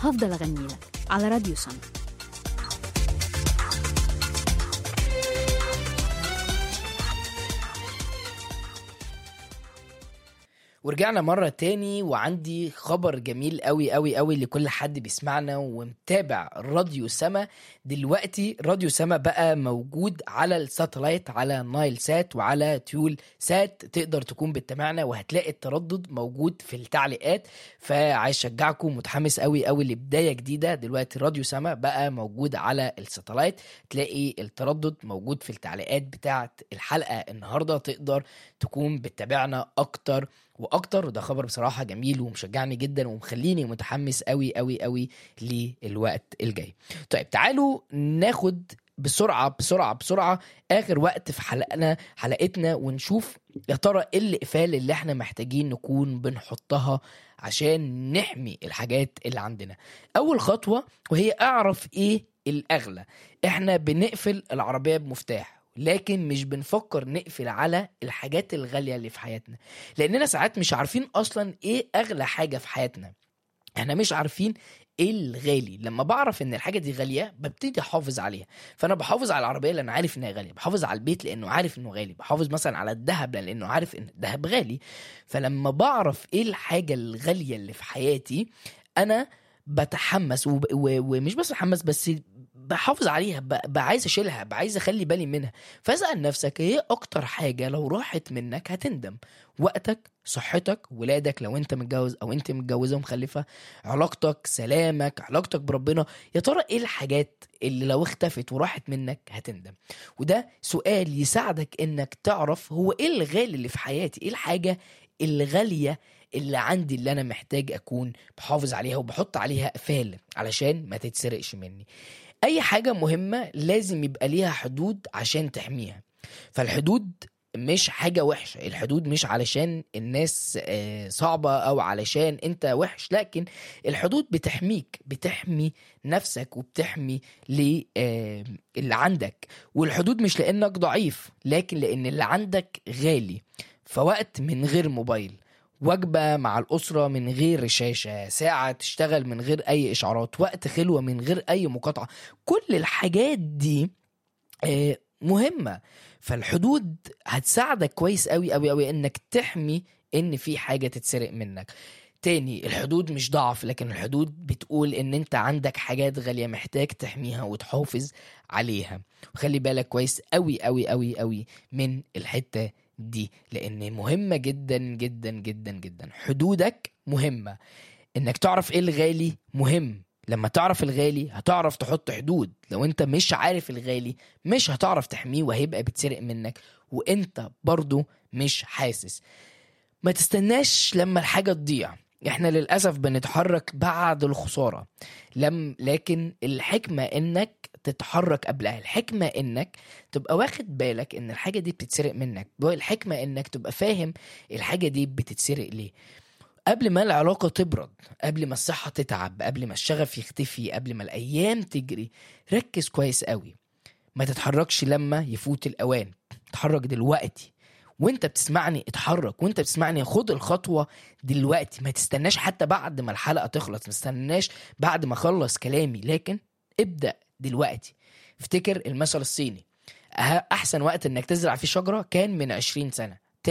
هفضل أغني لك على راديو سما ورجعنا مرة تاني وعندي خبر جميل قوي قوي قوي لكل حد بيسمعنا ومتابع راديو سما دلوقتي راديو سما بقى موجود على الساتلايت على نايل سات وعلى تيول سات تقدر تكون بتتابعنا وهتلاقي التردد موجود في التعليقات فعايز اشجعكم متحمس قوي قوي لبداية جديدة دلوقتي راديو سما بقى موجود على الساتلايت تلاقي التردد موجود في التعليقات بتاعت الحلقة النهاردة تقدر تكون بتتابعنا اكتر واكتر وده خبر بصراحه جميل ومشجعني جدا ومخليني متحمس قوي قوي قوي للوقت الجاي طيب تعالوا ناخد بسرعه بسرعه بسرعه اخر وقت في حلقنا حلقتنا ونشوف يا ترى ايه الاقفال اللي احنا محتاجين نكون بنحطها عشان نحمي الحاجات اللي عندنا اول خطوه وهي اعرف ايه الاغلى احنا بنقفل العربيه بمفتاح لكن مش بنفكر نقفل على الحاجات الغالية اللي في حياتنا لأننا ساعات مش عارفين أصلا إيه أغلى حاجة في حياتنا احنا مش عارفين ايه الغالي لما بعرف ان الحاجه دي غاليه ببتدي احافظ عليها فانا بحافظ على العربيه لان عارف انها غاليه بحافظ على البيت لانه عارف انه غالي بحافظ مثلا على الذهب لانه عارف ان الذهب غالي فلما بعرف ايه الحاجه الغاليه اللي في حياتي انا بتحمس وب... و... ومش بس بتحمس بس بحافظ عليها ب... بقى عايز اشيلها بقى عايز اخلي بالي منها فاسال نفسك ايه اكتر حاجه لو راحت منك هتندم وقتك صحتك ولادك لو انت متجوز او انت متجوزه ومخلفه علاقتك سلامك علاقتك بربنا يا ترى ايه الحاجات اللي لو اختفت وراحت منك هتندم وده سؤال يساعدك انك تعرف هو ايه الغالي اللي في حياتي ايه الحاجه الغاليه اللي عندي اللي انا محتاج اكون بحافظ عليها وبحط عليها قفال علشان ما تتسرقش مني اي حاجه مهمه لازم يبقى ليها حدود عشان تحميها فالحدود مش حاجة وحشة الحدود مش علشان الناس آه، صعبة أو علشان أنت وحش لكن الحدود بتحميك بتحمي نفسك وبتحمي ل- آه، اللي عندك والحدود مش لأنك ضعيف لكن لأن اللي عندك غالي فوقت من غير موبايل وجبة مع الأسرة من غير شاشة ساعة تشتغل من غير أي إشعارات وقت خلوة من غير أي مقاطعة كل الحاجات دي آه، مهمة فالحدود هتساعدك كويس قوي قوي قوي انك تحمي ان في حاجة تتسرق منك تاني الحدود مش ضعف لكن الحدود بتقول ان انت عندك حاجات غالية محتاج تحميها وتحافظ عليها وخلي بالك كويس قوي قوي قوي قوي من الحتة دي لان مهمة جدا جدا جدا جدا حدودك مهمة انك تعرف ايه الغالي مهم لما تعرف الغالي هتعرف تحط حدود لو انت مش عارف الغالي مش هتعرف تحميه وهيبقى بيتسرق منك وانت برضو مش حاسس ما تستناش لما الحاجة تضيع احنا للأسف بنتحرك بعد الخسارة لم لكن الحكمة انك تتحرك قبلها الحكمة انك تبقى واخد بالك ان الحاجة دي بتتسرق منك الحكمة انك تبقى فاهم الحاجة دي بتتسرق ليه قبل ما العلاقة تبرد قبل ما الصحة تتعب قبل ما الشغف يختفي قبل ما الأيام تجري ركز كويس قوي ما تتحركش لما يفوت الأوان اتحرك دلوقتي وانت بتسمعني اتحرك وانت بتسمعني خد الخطوة دلوقتي ما تستناش حتى بعد ما الحلقة تخلص ما تستناش بعد ما اخلص كلامي لكن ابدأ دلوقتي افتكر المثل الصيني أه- احسن وقت انك تزرع فيه شجرة كان من 20 سنة